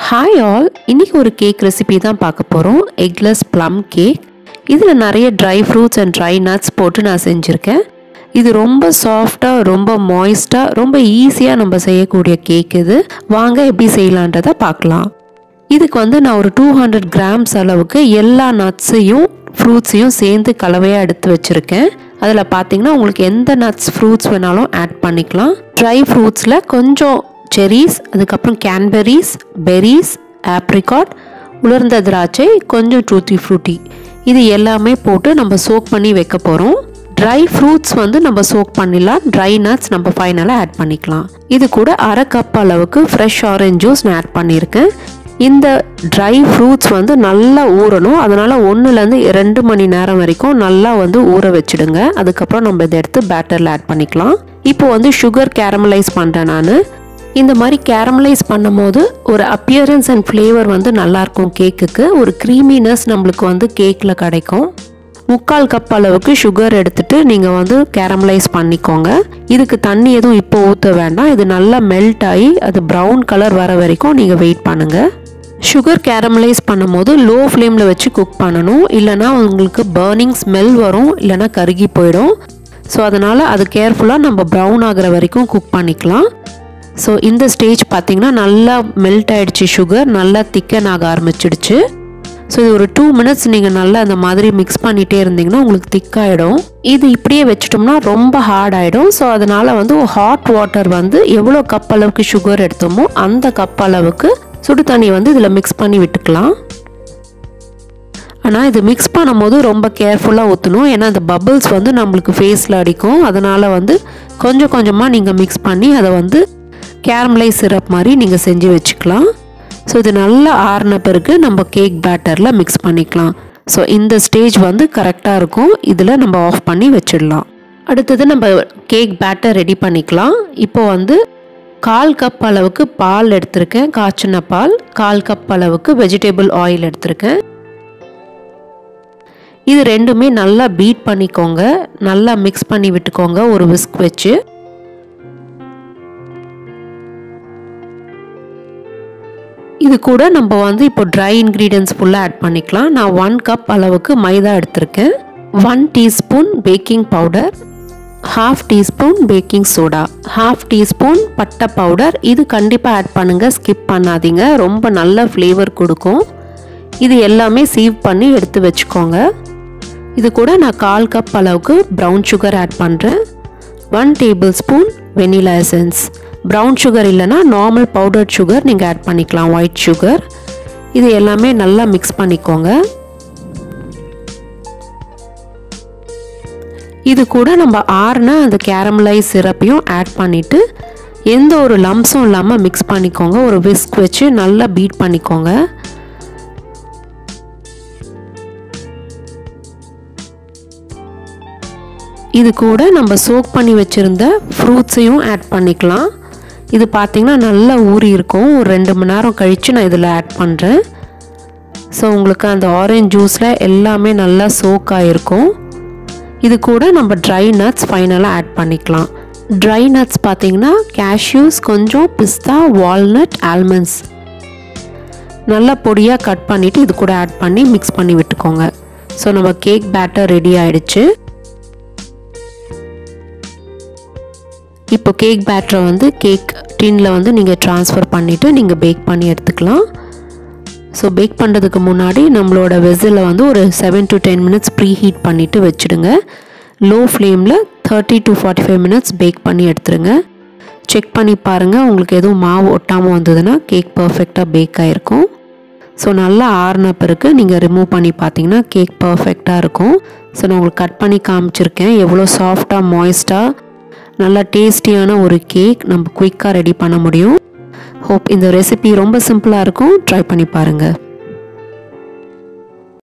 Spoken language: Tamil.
ஹாய் ஆல் இன்னைக்கு ஒரு கேக் ரெசிபி தான் பார்க்க போகிறோம் எக்லெஸ் ப்ளம் கேக் இதில் நிறைய dry fruits and dry nuts போட்டு நான் செஞ்சுருக்கேன் இது ரொம்ப சாஃப்டாக ரொம்ப மாய்ஸ்டாக ரொம்ப ஈஸியாக நம்ம செய்யக்கூடிய கேக் இது வாங்க எப்படி செய்யலான்றதை பார்க்கலாம் இதுக்கு வந்து நான் ஒரு டூ ஹண்ட்ரட் கிராம்ஸ் அளவுக்கு எல்லா நட்ஸையும் ஃப்ரூட்ஸையும் சேர்ந்து கலவையாக எடுத்து வச்சுருக்கேன் அதில் பார்த்தீங்கன்னா உங்களுக்கு எந்த நட்ஸ் ஃப்ரூட்ஸ் வேணாலும் ஆட் பண்ணிக்கலாம் ட்ரை ஃப்ரூட்ஸில் கொஞ்சம் செரிஸ் அதுக்கப்புறம் கேன்பெரிஸ் பெரிஸ் ஆப்ரிகாட் உலர்ந்த திராட்சை கொஞ்சம் டூத்தி ஃப்ரூட்டி இது எல்லாமே போட்டு நம்ம சோக் பண்ணி வைக்க போகிறோம் ட்ரை ஃப்ரூட்ஸ் வந்து நம்ம சோக் பண்ணிடலாம் ட்ரை நட்ஸ் நம்ம ஃபைனலாக ஆட் பண்ணிக்கலாம் இது கூட அரை கப் அளவுக்கு ஃப்ரெஷ் ஆரஞ்ச் ஜூஸ் நான் ஆட் பண்ணியிருக்கேன் இந்த ட்ரை ஃப்ரூட்ஸ் வந்து நல்லா ஊறணும் அதனால் ஒன்றுலேருந்து ரெண்டு மணி நேரம் வரைக்கும் நல்லா வந்து ஊற வச்சுடுங்க அதுக்கப்புறம் நம்ம இதை எடுத்து பேட்டரில் ஆட் பண்ணிக்கலாம் இப்போ வந்து சுகர் கேரமலைஸ் பண்ணுறேன் நான் இந்த மாதிரி கேரமலைஸ் பண்ணும்போது ஒரு அப்பியரன்ஸ் அண்ட் ஃப்ளேவர் வந்து நல்லாயிருக்கும் கேக்குக்கு ஒரு க்ரீமினஸ் நம்மளுக்கு வந்து கேக்கில் கிடைக்கும் முக்கால் கப் அளவுக்கு சுகர் எடுத்துட்டு நீங்கள் வந்து கேரமலைஸ் பண்ணிக்கோங்க இதுக்கு தண்ணி எதுவும் இப்போ ஊற்ற வேண்டாம் இது நல்லா மெல்ட் ஆகி அது ப்ரௌன் கலர் வர வரைக்கும் நீங்கள் வெயிட் பண்ணுங்கள் சுகர் கேரமலைஸ் பண்ணும்போது லோ ஃப்ளேமில் வச்சு குக் பண்ணணும் இல்லைனா உங்களுக்கு பர்னிங் ஸ்மெல் வரும் இல்லைனா கருகி போயிடும் ஸோ அதனால் அது கேர்ஃபுல்லாக நம்ம ப்ரௌன் ஆகிற வரைக்கும் குக் பண்ணிக்கலாம் ஸோ இந்த ஸ்டேஜ் பார்த்தீங்கன்னா நல்லா மெல்ட் ஆயிடுச்சு சுகர் நல்லா திக்கன் ஆக ஆரம்பிச்சிடுச்சு ஸோ இது ஒரு டூ மினிட்ஸ் நீங்கள் நல்லா அந்த மாதிரி மிக்ஸ் பண்ணிகிட்டே இருந்தீங்கன்னா உங்களுக்கு திக்காயிடும் இது இப்படியே வச்சிட்டோம்னா ரொம்ப ஹார்ட் ஆகிடும் ஸோ அதனால் வந்து ஹாட் வாட்டர் வந்து எவ்வளோ கப் அளவுக்கு சுகர் எடுத்தோமோ அந்த கப் அளவுக்கு சுடு தண்ணி வந்து இதில் மிக்ஸ் பண்ணி விட்டுக்கலாம் ஆனால் இது மிக்ஸ் பண்ணும்போது ரொம்ப கேர்ஃபுல்லாக ஊற்றணும் ஏன்னா அந்த பபிள்ஸ் வந்து நம்மளுக்கு ஃபேஸில் அடிக்கும் அதனால் வந்து கொஞ்சம் கொஞ்சமாக நீங்கள் மிக்ஸ் பண்ணி அதை வந்து கேரமலைஸ் சிரப் மாதிரி நீங்கள் செஞ்சு வச்சுக்கலாம் ஸோ இது நல்லா ஆறின பிறகு நம்ம கேக் பேட்டரில் மிக்ஸ் பண்ணிக்கலாம் ஸோ இந்த ஸ்டேஜ் வந்து கரெக்டாக இருக்கும் இதில் நம்ம ஆஃப் பண்ணி வச்சிடலாம் அடுத்தது நம்ம கேக் பேட்டர் ரெடி பண்ணிக்கலாம் இப்போ வந்து கால் கப் அளவுக்கு பால் எடுத்திருக்கேன் காய்ச்சின பால் கால் கப் அளவுக்கு வெஜிடபிள் ஆயில் எடுத்திருக்கேன் இது ரெண்டுமே நல்லா பீட் பண்ணிக்கோங்க நல்லா மிக்ஸ் பண்ணி விட்டுக்கோங்க ஒரு விஸ்க் வச்சு இது கூட நம்ம வந்து இப்போ ட்ரை இன்க்ரீடியன்ஸ் ஃபுல்லாக ஆட் பண்ணிக்கலாம் நான் ஒன் கப் அளவுக்கு மைதா எடுத்திருக்கேன் one teaspoon baking powder half teaspoon baking soda half teaspoon பட்டை பவுடர் இது கண்டிப்பாக ஆட் பண்ணுங்கள் ஸ்கிப் பண்ணாதீங்க ரொம்ப நல்ல ஃப்ளேவர் கொடுக்கும் இது எல்லாமே சீவ் பண்ணி எடுத்து வச்சுக்கோங்க இது கூட நான் கால் கப் அளவுக்கு ப்ரௌன் சுகர் ஆட் பண்ணுறேன் one tablespoon vanilla essence brown sugar இல்லைனா நார்மல் பவுடர் சுகர் நீங்கள் ஆட் பண்ணிக்கலாம் ஒயிட் சுகர் இது எல்லாமே நல்லா மிக்ஸ் பண்ணிக்கோங்க இது கூட நம்ம ஆறுன அந்த கேரமலைஸ் சிரப்பையும் ஆட் பண்ணிவிட்டு எந்த ஒரு லம்ஸும் இல்லாமல் மிக்ஸ் பண்ணிக்கோங்க ஒரு விஸ்க் வச்சு நல்லா பீட் பண்ணிக்கோங்க இது கூட நம்ம சோக் பண்ணி வச்சுருந்த ஃப்ரூட்ஸையும் ஆட் பண்ணிக்கலாம் இது பார்த்திங்கன்னா நல்லா ஊறி இருக்கும் ஒரு ரெண்டு மணி நேரம் கழித்து நான் இதில் ஆட் பண்ணுறேன் ஸோ உங்களுக்கு அந்த ஆரஞ்ச் ஜூஸில் எல்லாமே நல்லா சோக் ஆகிருக்கும் இது கூட நம்ம ட்ரை நட்ஸ் ஃபைனலாக ஆட் பண்ணிக்கலாம் ட்ரை நட்ஸ் பார்த்திங்கன்னா கேஷ்யூஸ் கொஞ்சம் பிஸ்தா வால்நட் ஆல்மண்ட்ஸ் நல்லா பொடியாக கட் பண்ணிவிட்டு இது கூட ஆட் பண்ணி மிக்ஸ் பண்ணி விட்டுக்கோங்க ஸோ நம்ம கேக் பேட்டர் ரெடி ஆகிடுச்சு இப்போ கேக் பேட்டரை வந்து கேக் டின்னில் வந்து நீங்கள் ட்ரான்ஸ்ஃபர் பண்ணிவிட்டு நீங்கள் பேக் பண்ணி எடுத்துக்கலாம் ஸோ பேக் பண்ணுறதுக்கு முன்னாடி நம்மளோட வெசிலில் வந்து ஒரு seven to ten minutes preheat பண்ணிவிட்டு வச்சுடுங்க லோ ஃப்ளேமில் thirty to forty five minutes bake பண்ணி எடுத்துருங்க செக் பண்ணி பாருங்கள் உங்களுக்கு எதுவும் மாவு ஒட்டாமல் வந்ததுன்னா கேக் பர்ஃபெக்டாக பேக் ஆகிருக்கும் ஸோ நல்லா ஆறின பிறகு நீங்கள் ரிமூவ் பண்ணி பார்த்தீங்கன்னா கேக் பர்ஃபெக்டாக இருக்கும் ஸோ நான் உங்களுக்கு கட் பண்ணி காமிச்சிருக்கேன் எவ்வளோ சாஃப்டாக மாய்ஸ்டாக நல்லா டேஸ்டியான ஒரு கேக் நம்ம குயிக்காக ரெடி பண்ண முடியும் ஹோப் இந்த ரெசிபி ரொம்ப சிம்பிளாக இருக்கும் ட்ரை பண்ணி பாருங்கள்